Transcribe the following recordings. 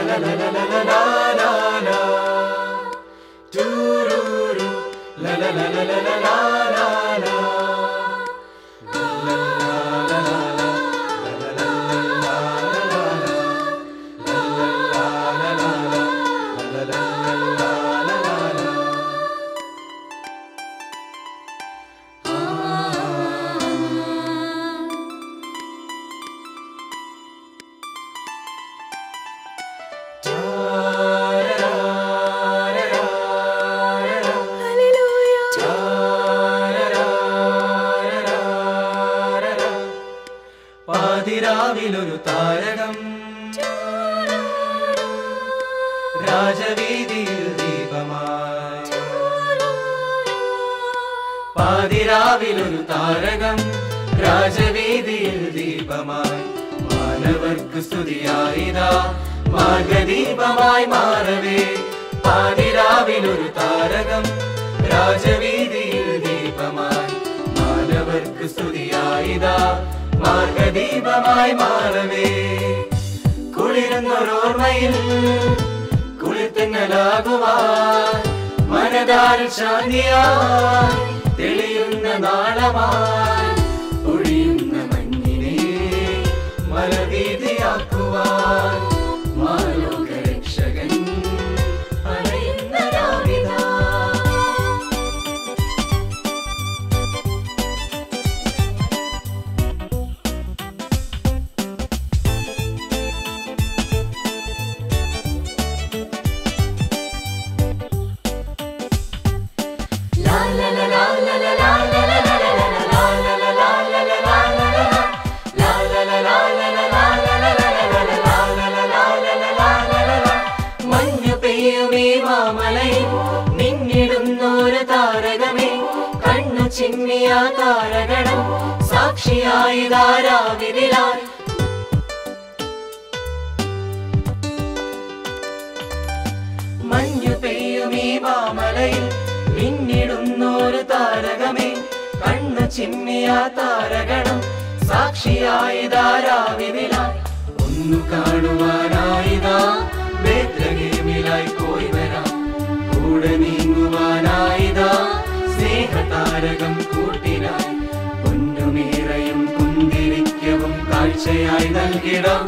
പാതിരാവിലൊരു താരകം രാജവീതിയിൽ ദീപമായി പാതിരാവിലൊരു താരകം രാജവീതിയിൽ ദീപമായി മാനവർക്ക് സ്തുതിയായിതാ മാർഗദീപമായി മാറവേ പാതിരാവിലൊരു താരകം രാജവീതിയിൽ ദീപമായി മാനവർക്ക് സ്തുതിയായിതാ മാർഗദീപമായി മാറവേ കുളിരുന്നൊരോർമ്മയിൽ കുളിർത്തങ്ങലാകുവാൻ മനതാൽ ശാന്തിയായി തെളിയുന്ന നാളമായി ഒഴിയുന്ന മഞ്ഞിനെ മലവീതിയാക്കുവാൻ മാലോക രക്ഷകൻ അണയുന്ന രാവിതാ മഞ്ഞു പെയ്യുമേ മാമലയിൽ മിന്നിടുന്നൊരു താരകമേ കണ്ണു ചിമ്മിയ താരകണം സാക്ഷിയായി ധാരാവിരിലായി മഞ്ഞു പെയ്യുമീ മാമലയിൽ മിന്നിടുന്നൊരു താരകമേ കണ്ണു ചിമ്മിയ താരകണം സാക്ഷിയായി ധാരാവിരിലായി ഒന്നു കാണുവാനായിതാ ബേത്ലഹേമിലായി പോയി വരാം കൂടെ നീങ്ങുവാനായിതാ സ്നേഹതാരകം കൂട്ടിനായി പൊന്നുമീറയും കുന്തിരിക്കവും കാഴ്ചയായി നൽകിടാം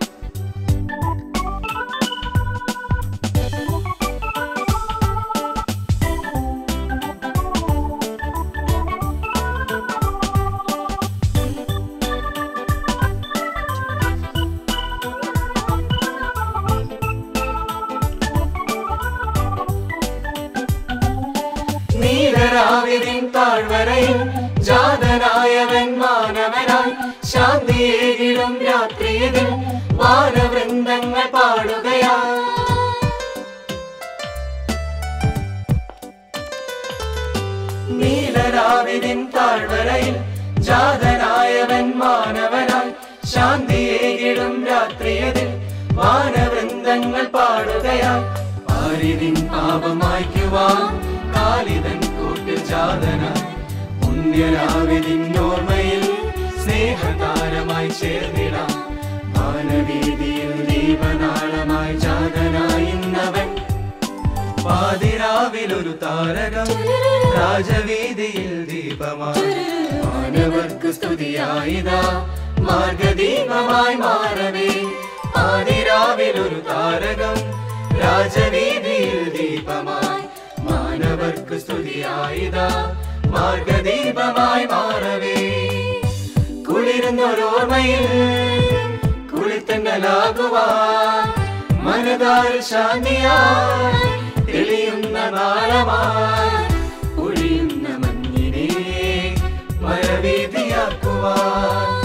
നീലരാവിതിൻ താഴ്വരയിൽ ജാതനായവൻ മാനവനായി ശാന്തിയേകിടും രാത്രിയതിൽ വാനവൃന്ദങ്ങൾ പാടുകയാ നീലരാവിതിൻ താഴ്വരയിൽ ജാതനായവൻ മാനവനായി ശാന്തിയേകിടും രാത്രിയതിൽ വാനവൃന്ദങ്ങൾ പാടുകയായി ആരിതിൻ പാപമായ്ക്കുവാൻ കാലിതൻ കൂട്ടിൽ ജാതനായി പുണ്യരാവിതിൻ ഓർമ്മയിൽ സ്നേഹതാരമായി ചേർന്നിടാം മാനവീതിയിൽ ദീപനാളമായി ജാതനായി ഇന്നവൻ പാതിരാവിലൊരു താരകം രാജവീതിയിൽ ദീപമായി മാനവർക്ക് സ്തുതിയായിതാ മാർഗദീപമായി മാറവേ പാതിരാവിലൊരു താരകം രാജവീതിയിൽ ദീപമായി മാനവർക്ക് സ്തുതിയായിതാ മാർഗദീപമായി മാറവേ കുളിരുന്നൊരോർമ്മയിൽ കുളിത്തങ്ങലാകുവാൻ മനതാൽ ശാന്തിയായി തെളിയുന്ന നാളമായി ഒഴിയുന്ന മഞ്ഞിനെ മരവീതിയാക്കുവാൻ